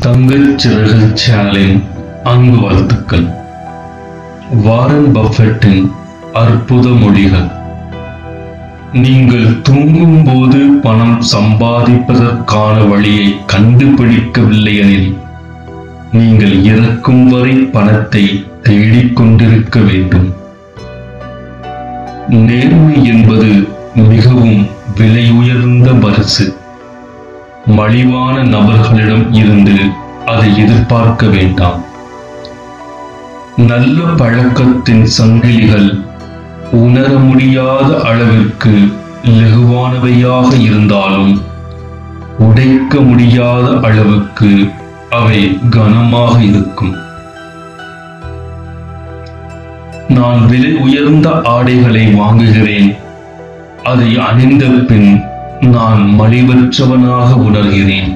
தங்கச் சிறகு சேனலின் அன்பு வாழ்த்துக்கள் வாரன் பஃபெட்டின் அற்புத மொழிகள் நீங்கள் தூங்கும் போது பணம் சம்பாதிப்பதற்கான வழியை கண்டுபிடிக்கவில்லை எனில் நீங்கள் இறக்கும் வரை பணத்தை தேடிக்கொண்டிருக்க வேண்டும் நேர்மை என்பது மிகவும் விலை உயர்ந்த பரிசு மலிவான நபர்களிடம் இருந்து அதை எதிர்பார்க்க வேண்டாம் நல்ல பழக்கத்தின் சங்கிலிகள் உணர முடியாத அளவிற்கு லகுவானவையாக இருந்தாலும் உடைக்க முடியாத அளவுக்கு அவை கனமாக இருக்கும் நான் விலை உயர்ந்த ஆடைகளை வாங்குகிறேன் அதை அணிந்த பின் நான் மலிவற்றவனாக உணர்கிறேன்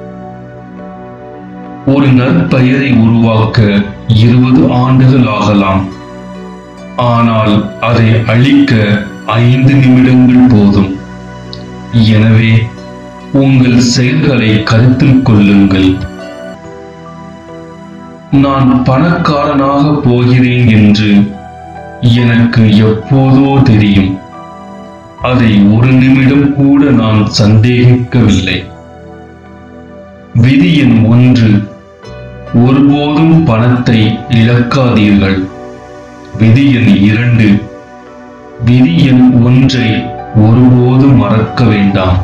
ஒரு நற்பெயரை உருவாக்க இருபது ஆண்டுகள் ஆகலாம் ஆனால் அதை அழிக்க ஐந்து நிமிடங்கள் போதும் எனவே உங்கள் செயல்களை கருத்தில் கொள்ளுங்கள் நான் பணக்காரனாக போகிறேன் என்று எனக்கு எப்போதோ தெரியும் அதை ஒரு நிமிடம் கூட நான் சந்தேகிக்கவில்லை விதி எண் ஒன்று ஒருபோதும் பணத்தை இழக்காதீர்கள் விதி எண் இரண்டு விதி எண் ஒன்றை ஒருபோதும் மறக்க வேண்டாம்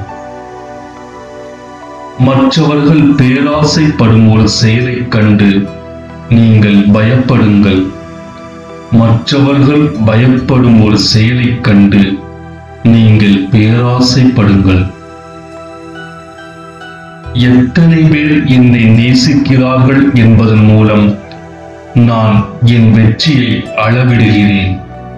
மற்றவர்கள் பேராசைப்படும் ஒரு செயலைக் கண்டு நீங்கள் பயப்படுங்கள் மற்றவர்கள் பயப்படும் ஒரு செயலைக் கண்டு நீங்கள் பேராசைப்படுங்கள் எத்தனை பேர் என்னை நேசிக்கிறார்கள் என்பதன் மூலம் நான் என் வெற்றியை அளவிடுகிறேன்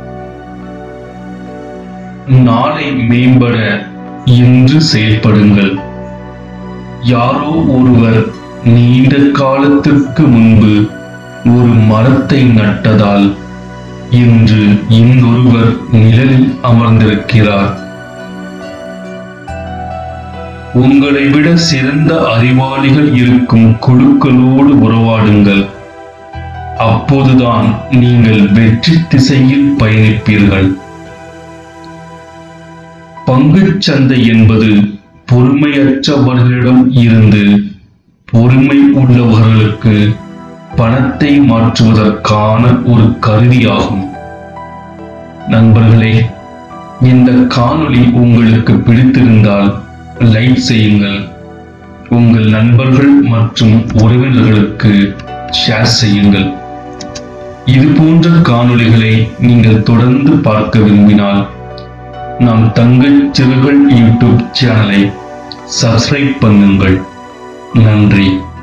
நாளை மேம்பட இன்று செயல்படுங்கள் யாரோ ஒருவர் நீண்ட காலத்திற்கு முன்பு ஒரு மரத்தை நட்டதால் இன்று இன்னொருவர் நிழலில் அமர்ந்திருக்கிறார் உங்களை விட சிறந்த அறிவாளிகள் இருக்கும் குழுக்களோடு உறவாடுங்கள் அப்போதுதான் நீங்கள் வெற்றி திசையில் பயணிப்பீர்கள் பங்குச் சந்தை என்பது பொறுமையற்றவர்களிடம் இருந்து பொறுமை உள்ளவர்களுக்கு பணத்தை மாற்றுவதற்கான ஒரு கருவியாகும் நண்பர்களே இந்த காணொளி உங்களுக்கு பிடித்திருந்தால் லைக் செய்யுங்கள் உங்கள் நண்பர்கள் மற்றும் உறவினர்களுக்கு ஷேர் செய்யுங்கள் இது போன்ற காணொளிகளை நீங்கள் தொடர்ந்து பார்க்க விரும்பினால் நம் தங்கச் சிறுகள் யூடியூப் சேனலை சப்ஸ்கிரைப் பண்ணுங்கள் நன்றி